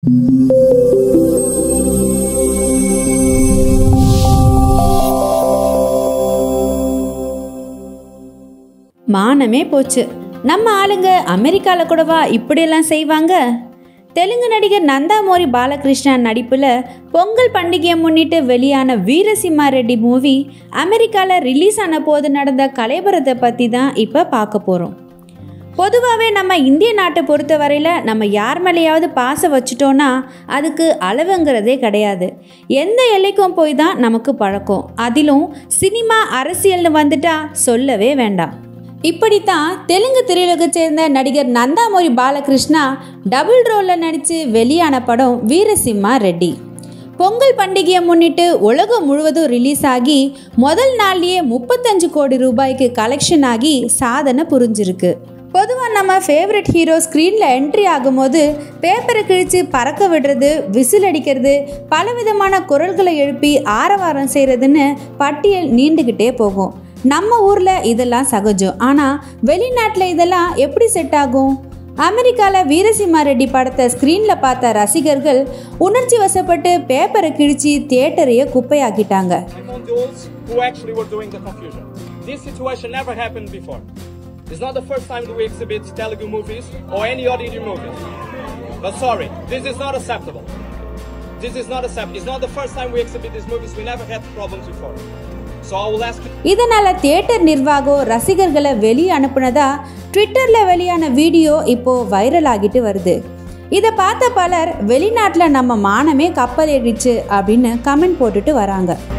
மானமே போச்சு நம்ம ஆளுங்க அமெரிக்காவில் கூடவா இப்படியெல்லாம் செய்வாங்க தெலுங்கு நடிகர் நந்தாமோரி பாலகிருஷ்ணன் நடிப்பில் பொங்கல் பண்டிகையை முன்னிட்டு வெளியான வீரசிம்மா ரெட்டி மூவி அமெரிக்காவில் ரிலீஸ் ஆன போது நடந்த கலைபரத்தை பற்றி தான் இப்போ பார்க்க போகிறோம் பொதுவாகவே நம்ம இந்திய நாட்டை பொறுத்த வரையில் நம்ம யார் மேலேயாவது பாசம் வச்சுட்டோன்னா அதுக்கு அளவுங்கிறதே கிடையாது எந்த எல்லைக்கும் போய் தான் நமக்கு பழக்கம் அதிலும் சினிமா அரசியல்னு வந்துட்டா சொல்லவே வேண்டாம் இப்படித்தான் தெலுங்கு திரையுலகை சேர்ந்த நடிகர் நந்தாமொரி பாலகிருஷ்ணா டபுள் ரோலில் நடித்து வெளியான படம் வீரசிம்மா ரெட்டி பொங்கல் பண்டிகையை முன்னிட்டு உலகம் முழுவதும் ரிலீஸ் ஆகி முதல் நாள்லயே முப்பத்தஞ்சு கோடி ரூபாய்க்கு கலெக்ஷன் ஆகி சாதனை புரிஞ்சிருக்கு பொதுவாக நம்ம ஃபேவரட் ஹீரோ ஸ்க்ரீனில் என்ட்ரி ஆகும்போது பேப்பரை கிழித்து பறக்க விடுறது விசில் அடிக்கிறது பலவிதமான குரல்களை எழுப்பி ஆரவாரம் செய்கிறதுன்னு பட்டியல் நீண்டுக்கிட்டே போகும் நம்ம ஊரில் இதெல்லாம் சகஜம் ஆனால் வெளிநாட்டில் இதெல்லாம் எப்படி செட் ஆகும் அமெரிக்காவில் வீரசிம்மா ரெட்டி படத்தை ஸ்க்ரீனில் பார்த்த ரசிகர்கள் உணர்ச்சி வசப்பட்டு பேப்பரை கிழிச்சு தியேட்டரையே குப்பையாக்கிட்டாங்க I'm on those who actually were doing the confusion. This situation never happened before. It's not the first time that we exhibit Telugu movies or any other Indian movies. But sorry, this is not acceptable. This is not acceptable. It's not the first time we exhibit these movies. We never had problems before. So I will ask you. இதனால் theatre நிர்வாகம் ரசிகர்களை வெளியே அனுப்புனதா ட்விட்டரில் வெளியான video இப்போ viral ஆகிட்டு வருது இதை பார்த்த பலர் வெளிநாட்டில் நம்ம மானமே கப்பல் ஏறிச்சு அப்படின்னு கமெண்ட் போட்டுட்டு வராங்க